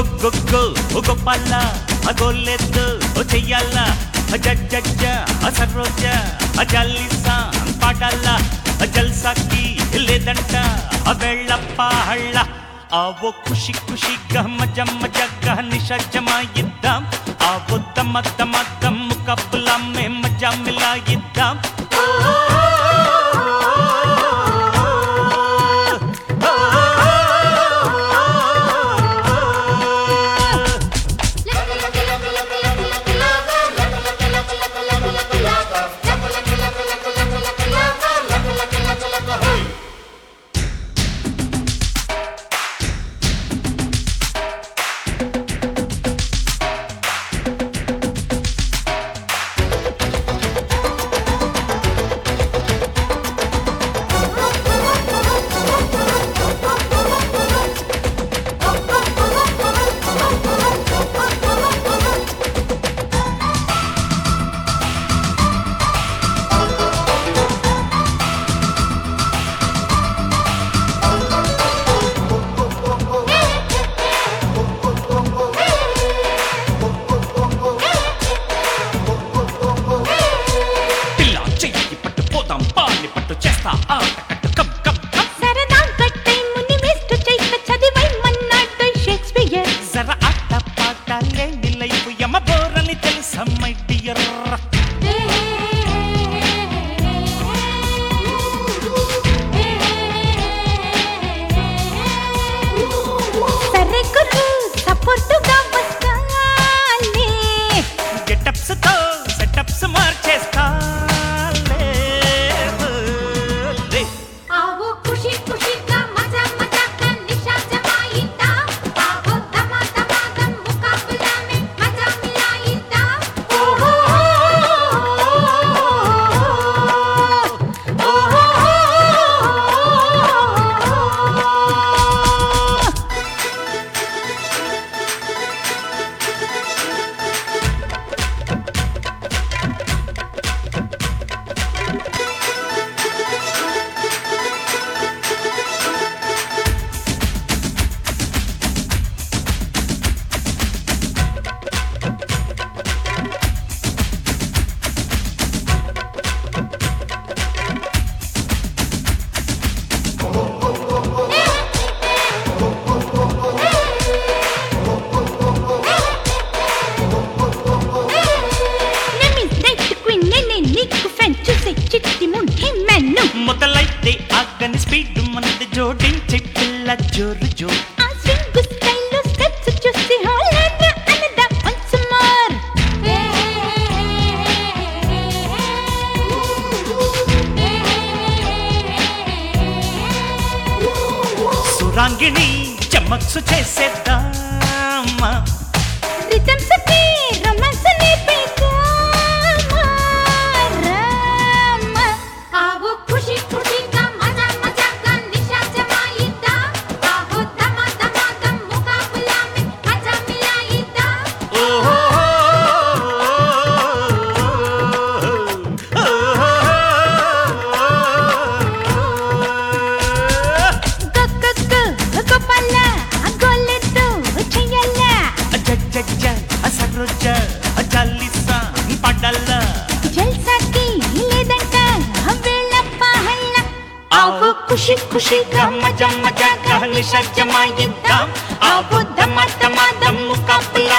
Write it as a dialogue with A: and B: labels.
A: గొగ్గొగ్గో ఓ గొప్పల్ల ఆ గొల్లెద్దు ఓ చెయ్యాల జడ్జ సరోజ జల్లిసా పాటల్ల జల్సాకి లేదంట ఆ వెళ్ళప్ప హళ్ళ ఆవో ఖుషి ఖుషిగా మజ మజగా నిషజమాయిద్దాం ఆవో దమ దమ దమ్ కప్పులా మే మజా మిలాయిద్దాం పిల్ల చెయ్యి పట్టు పోతాం పాని పట్టు చేస్తా ఆట కట్టు కమ్ కమ్ కమ్
B: సరదా కట్టై ముని వేస్ట్ చేసిన చదివై మన్నాడు షేక్స్పియర్
A: జర ఆట పాట లేని లైఫ్ యమ బోరని తెలుసా మై డియర్
B: సరే గురు సపోర్టుగా వస్తాలే
A: గెటప్స్ తో సెటప్స్ మార్చేస్తా
B: ఆవో ఖుషి ఖుషిగా మజా మజాగా నిషా జమాయితా ఆవో దమా దమా దమ్ ముకాబలా మే మజా మిలాయితా ఓహో Nemi night queen నేనే నీకు ఫ్రెండ్ చూసే చిట్టి ముందే మెన్ను
A: మొదలైతే ఆగని స్పీడ్ మనది జోడించి పిల్ల జోరు జోరు
B: ఆ స్వింగ్ స్టైల్లో స్టెప్స్ చూసి హాలన్న అనదా once more
A: సురాంగిణి చమక్సు చేసేద్దామా
B: రిథమ్స్ కి రొమాన్స్ నేర్పిద్దామా రామ ఆవో ఖుషి ఖుషిగా మజా మజాగా నిషా జమాయిద్దా ఆవో దమా దమా దమ్ ముకాబలా మే మజా మిలాయిద్దా
A: ఓహో
B: గగ్గగ్గ గోపాల గోలెద్దు చెయ్యాల
A: జడ్జ సరోజ జల్లిసా పడల్ల
B: జల్సాకి లేదంట వేళప్ప హల్ల
A: ఆవు ఖుషి ఖుషిగా మజ మజాగా నిషజ్జమాయిద్దాం ఆవు దమ దమ దమ్ము కప్పుల